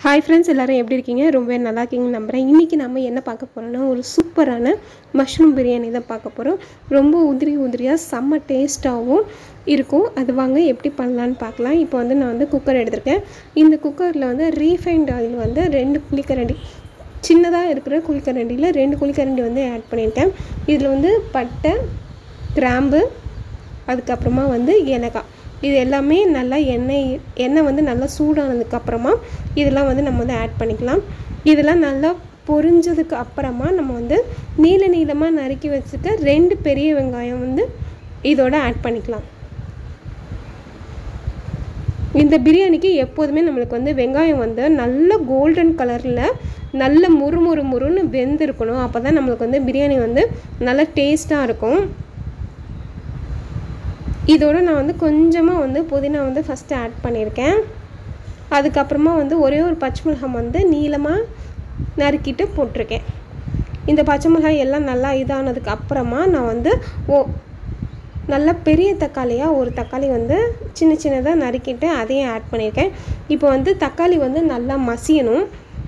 hi friends எல்லோரும் எப்படி இருக்கீங்க ரொம்ப நல்லா இருக்கீங்கன்னு நம்புகிறேன் இன்றைக்கி நம்ம என்ன பார்க்க போகிறோம்னா ஒரு சூப்பரான மஷ்ரூம் பிரியாணி தான் பார்க்க போகிறோம் ரொம்ப உதிரி உதிரியாக செம்ம டேஸ்ட்டாகவும் இருக்கும் அது வாங்க எப்படி பண்ணலான்னு பார்க்கலாம் இப்போ வந்து நான் வந்து குக்கர் எடுத்திருக்கேன் இந்த குக்கரில் வந்து ரீஃபைண்ட் ஆயில் வந்து ரெண்டு குழிக்கரண்டி சின்னதாக இருக்கிற குழிக்கரண்டியில் ரெண்டு குழிக்கரண்டி வந்து ஆட் பண்ணியிருக்கேன் இதில் வந்து பட்டை கிராம்பு அதுக்கப்புறமா வந்து ஏலக்காய் இது எல்லாமே நல்லா எண்ணெய் எண்ணெய் வந்து நல்லா சூடானதுக்கப்புறமா இதெல்லாம் வந்து நம்ம வந்து ஆட் பண்ணிக்கலாம் இதெல்லாம் நல்லா பொரிஞ்சதுக்கு அப்புறமா நம்ம வந்து நீள நீளமாக நறுக்கி வச்சுக்க ரெண்டு பெரிய வெங்காயம் வந்து இதோட ஆட் பண்ணிக்கலாம் இந்த பிரியாணிக்கு எப்போதுமே நம்மளுக்கு வந்து வெங்காயம் வந்து நல்ல கோல்டன் கலரில் நல்ல முறு முறு முறுன்னு வெந்திருக்கணும் அப்போ தான் நம்மளுக்கு வந்து பிரியாணி வந்து நல்லா டேஸ்ட்டாக இருக்கும் இதோட நான் வந்து கொஞ்சமாக வந்து புதினா வந்து ஃபஸ்ட்டு ஆட் பண்ணியிருக்கேன் அதுக்கப்புறமா வந்து ஒரே ஒரு பச்சை மிளகாய் வந்து நீளமாக நறுக்கிட்டு போட்டிருக்கேன் இந்த பச்சை மிளகாய் எல்லாம் நல்லா இதானதுக்கு அப்புறமா நான் வந்து ஓ நல்லா பெரிய தக்காளியாக ஒரு தக்காளி வந்து சின்ன சின்னதாக நறுக்கிட்டு அதையும் ஆட் பண்ணியிருக்கேன் இப்போ வந்து தக்காளி வந்து நல்லா மசியணும்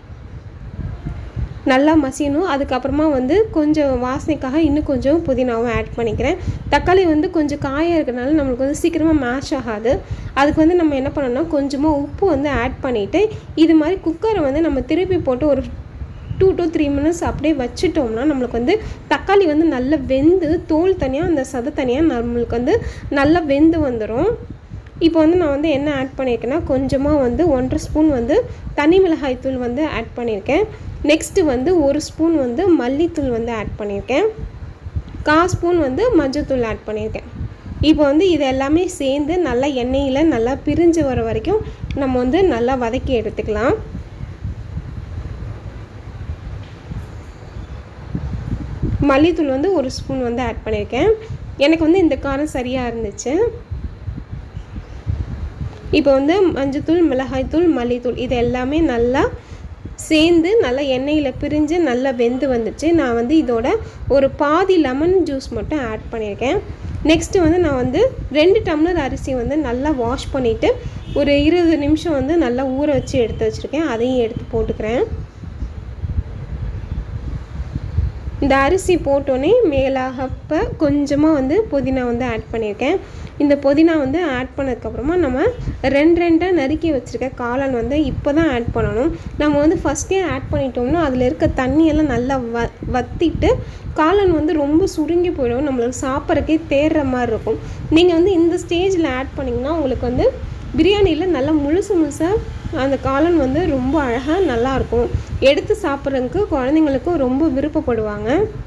நல்லா மசியணும் அதுக்கப்புறமா வந்து கொஞ்சம் வாசனைக்காக இன்னும் கொஞ்சம் புதினாவும் ஆட் பண்ணிக்கிறேன் தக்காளி வந்து கொஞ்சம் காயாக இருக்கிறனால நம்மளுக்கு வந்து சீக்கிரமாக மேஷ் ஆகாது அதுக்கு வந்து நம்ம என்ன பண்ணணும்னா கொஞ்சமாக உப்பு வந்து ஆட் பண்ணிவிட்டு இது மாதிரி குக்கரை வந்து நம்ம திருப்பி போட்டு ஒரு டூ டு த்ரீ மினிட்ஸ் அப்படியே வச்சுட்டோம்னா நம்மளுக்கு வந்து தக்காளி வந்து நல்லா வெந்து தோல் தனியாக அந்த சதை தனியாக நம்மளுக்கு வந்து நல்லா வெந்து வந்துடும் இப்போ வந்து நான் வந்து என்ன ஆட் பண்ணியிருக்கேன்னா கொஞ்சமாக வந்து ஒன்றரை ஸ்பூன் வந்து தனி மிளகாய் தூள் வந்து ஆட் பண்ணியிருக்கேன் நெக்ஸ்ட்டு வந்து ஒரு ஸ்பூன் வந்து மல்லித்தூள் வந்து ஆட் பண்ணியிருக்கேன் கா ஸ்பூன் வந்து மஞ்சத்தூள் ஆட் பண்ணியிருக்கேன் இப்போ வந்து இது எல்லாமே சேர்ந்து நல்லா எண்ணெயில் நல்லா பிரிஞ்சு வர வரைக்கும் நம்ம வந்து நல்லா வதக்கி எடுத்துக்கலாம் மல்லித்தூள் வந்து ஒரு ஸ்பூன் வந்து ஆட் பண்ணியிருக்கேன் எனக்கு வந்து இந்த காரம் சரியாக இருந்துச்சு இப்போ வந்து மஞ்சத்தூள் மிளகாய்த்தூள் மல்லித்தூள் இது எல்லாமே நல்லா சேர்ந்து நல்லா எண்ணெயில் பிரிஞ்சு நல்லா வெந்து வந்துச்சு நான் வந்து இதோட ஒரு பாதி லெமன் ஜூஸ் மட்டும் ஆட் பண்ணியிருக்கேன் நெக்ஸ்ட்டு வந்து நான் வந்து ரெண்டு டம்ளர் அரிசி வந்து நல்லா வாஷ் பண்ணிவிட்டு ஒரு இருபது நிமிஷம் வந்து நல்லா ஊற வச்சு எடுத்து வச்சுருக்கேன் அதையும் எடுத்து போட்டுக்கிறேன் இந்த அரிசி போட்டோன்னே மேலாகப்போ கொஞ்சமாக வந்து புதினா வந்து ஆட் பண்ணியிருக்கேன் இந்த புதினா வந்து ஆட் பண்ணதுக்கப்புறமா நம்ம ரெண்டு ரெண்டாக நறுக்கி வச்சுருக்க காளான் வந்து இப்போ தான் ஆட் பண்ணணும் நம்ம வந்து ஃபஸ்ட்டே ஆட் பண்ணிட்டோம்னா அதில் இருக்க தண்ணியெல்லாம் நல்லா வ வற்றிட்டு காளான் வந்து ரொம்ப சுருங்கி போயிடும் நம்மளுக்கு சாப்பிட்றக்கே தேடுற மாதிரி இருக்கும் நீங்கள் வந்து இந்த ஸ்டேஜில் ஆட் பண்ணிங்கன்னா உங்களுக்கு வந்து பிரியாணியில் நல்லா முழுசு முழுசாக அந்த காளான் வந்து ரொம்ப அழகாக நல்லாயிருக்கும் எடுத்து சாப்பிட்றதுக்கு குழந்தைங்களுக்கும் ரொம்ப விருப்பப்படுவாங்க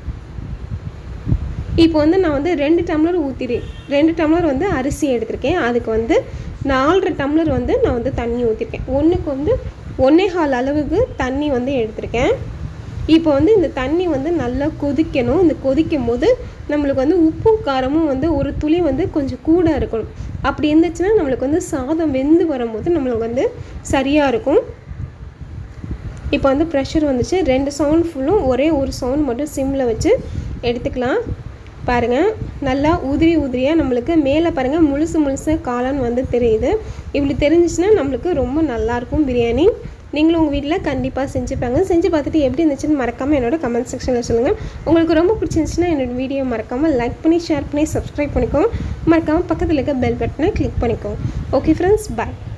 இப்போ வந்து நான் வந்து ரெண்டு டம்ளர் ஊற்றிடுறேன் ரெண்டு டம்ளர் வந்து அரிசி எடுத்திருக்கேன் அதுக்கு வந்து நாலரை டம்ளர் வந்து நான் வந்து தண்ணி ஊற்றிருக்கேன் ஒன்றுக்கு வந்து ஒன்றே கால் அளவுக்கு தண்ணி வந்து எடுத்திருக்கேன் இப்போ வந்து இந்த தண்ணி வந்து நல்லா கொதிக்கணும் இந்த கொதிக்கும் போது நம்மளுக்கு வந்து உப்பும் காரமும் வந்து ஒரு துளி வந்து கொஞ்சம் கூட இருக்கணும் அப்படி இருந்துச்சுன்னா நம்மளுக்கு வந்து சாதம் வெந்து வரும்போது நம்மளுக்கு வந்து சரியாக இருக்கும் இப்போ வந்து ப்ரெஷர் வந்துச்சு ரெண்டு சவுண்ட் ஃபுல்லும் ஒரே ஒரு சவுண்ட் மட்டும் சிம்மில் வச்சு எடுத்துக்கலாம் பாருங்கள் நல்லா உதிரி உதிரியாக நம்மளுக்கு மேலே பாருங்கள் முழுசு முழுசு காளான் வந்து தெரியுது இப்படி தெரிஞ்சிச்சுன்னா நம்மளுக்கு ரொம்ப நல்லாயிருக்கும் பிரியாணி நீங்களும் உங்கள் வீட்டில் கண்டிப்பாக செஞ்சுப்பாங்க செஞ்சு பார்த்துட்டு எப்படி இருந்துச்சுன்னு மறக்காமல் என்னோட கமெண்ட் செக்ஷனில் சொல்லுங்கள் உங்களுக்கு ரொம்ப பிடிச்சிருந்துச்சுன்னா என்னோடய வீடியோ மறக்காமல் லைக் பண்ணி ஷேர் பண்ணி சப்ஸ்கிரைப் பண்ணிக்கோங்க மறக்காமல் பக்கத்தில் இருக்க பெல் பட்டனை கிளிக் பண்ணிக்கோங்க ஓகே ஃப்ரெண்ட்ஸ் பாய்